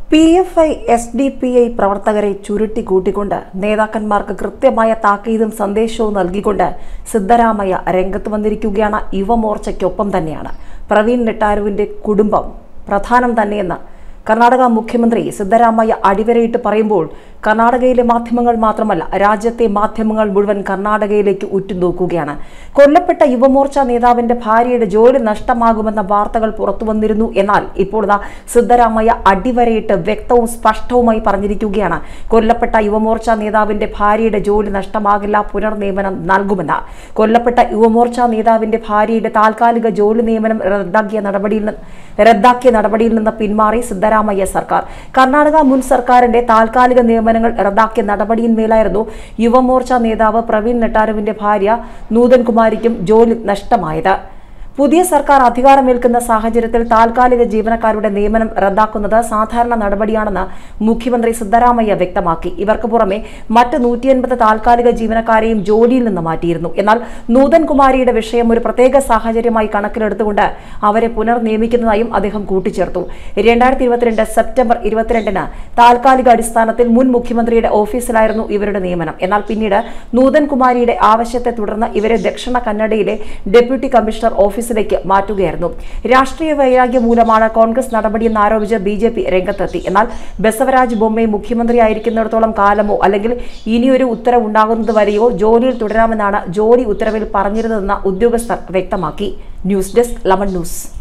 P F I S D P I പ്രവർത്തകരെ ചുരുട്ടി കൂട്ടിക്കൊണ്ട് നേതാക്കന്മാർക്ക് കൃത്യമായ താക്കീതും സന്ദേശവും നൽകിക്കൊണ്ട് സിദ്ധരാമയ്യ രംഗത്ത് വന്നിരിക്കുകയാണ് യുവമോർച്ചയ്ക്കൊപ്പം തന്നെയാണ് പ്രവീൺ നെട്ടാരുവിന്റെ കുടുംബം പ്രധാനം തന്നെയെന്ന് കർണാടക മുഖ്യമന്ത്രി സിദ്ധരാമയ്യ അടിവരയിട്ട് പറയുമ്പോൾ കർണാടകയിലെ മാധ്യമങ്ങൾ മാത്രമല്ല രാജ്യത്തെ മാധ്യമങ്ങൾ മുഴുവൻ കർണാടകയിലേക്ക് ഉറ്റുനോക്കുകയാണ് കൊല്ലപ്പെട്ട യുവമോർച്ച നേതാവിന്റെ ഭാര്യയുടെ ജോലി നഷ്ടമാകുമെന്ന വാർത്തകൾ പുറത്തു വന്നിരുന്നു എന്നാൽ ഇപ്പോൾ ഇതാ സിദ്ധരാമയ്യ അടിവരയിട്ട് വ്യക്തവും സ്പഷ്ടവുമായി പറഞ്ഞിരിക്കുകയാണ് കൊല്ലപ്പെട്ട യുവമോർച്ച നേതാവിന്റെ ഭാര്യയുടെ ജോലി നഷ്ടമാകില്ല പുനർനിയമനം നൽകുമെന്ന് കൊല്ലപ്പെട്ട യുവമോർച്ച നേതാവിന്റെ ഭാര്യയുടെ താൽക്കാലിക ജോലി നിയമനം റദ്ദാക്കിയ നടപടിയിൽ നിന്ന് റദ്ദാക്കിയ നടപടിയിൽ നിന്ന് പിന്മാറി സിദ്ധരാമയ്യ സർക്കാർ കർണാടക മുൻ സർക്കാരിന്റെ താൽക്കാലിക നിയമനങ്ങൾ റദ്ദാക്കിയ നടപടിയിന്മേലായിരുന്നു യുവമോർച്ച നേതാവ് പ്രവീൺ നെട്ടാരുവിന്റെ ഭാര്യ നൂതൻ കുമാരിക്കും ജോലി നഷ്ടമായത് പുതിയ സർക്കാർ അധികാരമേൽക്കുന്ന സാഹചര്യത്തിൽ താൽക്കാലിക ജീവനക്കാരുടെ നിയമനം റദ്ദാക്കുന്നത് സാധാരണ നടപടിയാണെന്ന് മുഖ്യമന്ത്രി സിദ്ധരാമയ്യ വ്യക്തമാക്കി ഇവർക്ക് പുറമെ മറ്റ് നൂറ്റിയൻപത് താൽക്കാലിക ജീവനക്കാരെയും ജോലിയിൽ നിന്ന് മാറ്റിയിരുന്നു എന്നാൽ നൂതൻ കുമാരിയുടെ വിഷയം ഒരു പ്രത്യേക സാഹചര്യമായി കണക്കിലെടുത്തുകൊണ്ട് അവരെ പുനർനിയമിക്കുന്നതായും അദ്ദേഹം കൂട്ടിച്ചേർത്തു രണ്ടായിരത്തി ഇരുപത്തിരണ്ട് സെപ്റ്റംബർ ഇരുപത്തിരണ്ടിന് താൽക്കാലിക അടിസ്ഥാനത്തിൽ മുൻ മുഖ്യമന്ത്രിയുടെ ഓഫീസിലായിരുന്നു ഇവരുടെ നിയമനം എന്നാൽ പിന്നീട് നൂതൻ കുമാരിയുടെ ആവശ്യത്തെ തുടർന്ന് ഇവരെ ദക്ഷിണ കന്നഡയിലെ ഡെപ്യൂട്ടി കമ്മീഷണർ ഓഫീസിലേക്ക് മാറ്റുകയായിരുന്നു രാഷ്ട്രീയ വൈരാഗ്യം മൂലമാണ് കോൺഗ്രസ് നടപടിയെന്ന് ആരോപിച്ച് ബി ജെ പി രംഗത്തെത്തി എന്നാൽ ബസവരാജ് ബൊമ്മെ മുഖ്യമന്ത്രിയായിരിക്കുന്നിടത്തോളം കാലമോ അല്ലെങ്കിൽ ഇനിയൊരു ഉത്തരവ് ഉണ്ടാകുന്നത് വരെയോ ജോലിയിൽ തുടരാമെന്നാണ് ജോലി ഉത്തരവിൽ പറഞ്ഞിരുന്നതെന്ന് ഉദ്യോഗസ്ഥർ വ്യക്തമാക്കി ന്യൂസ് ഡെസ്ക് ലമൺ ന്യൂസ്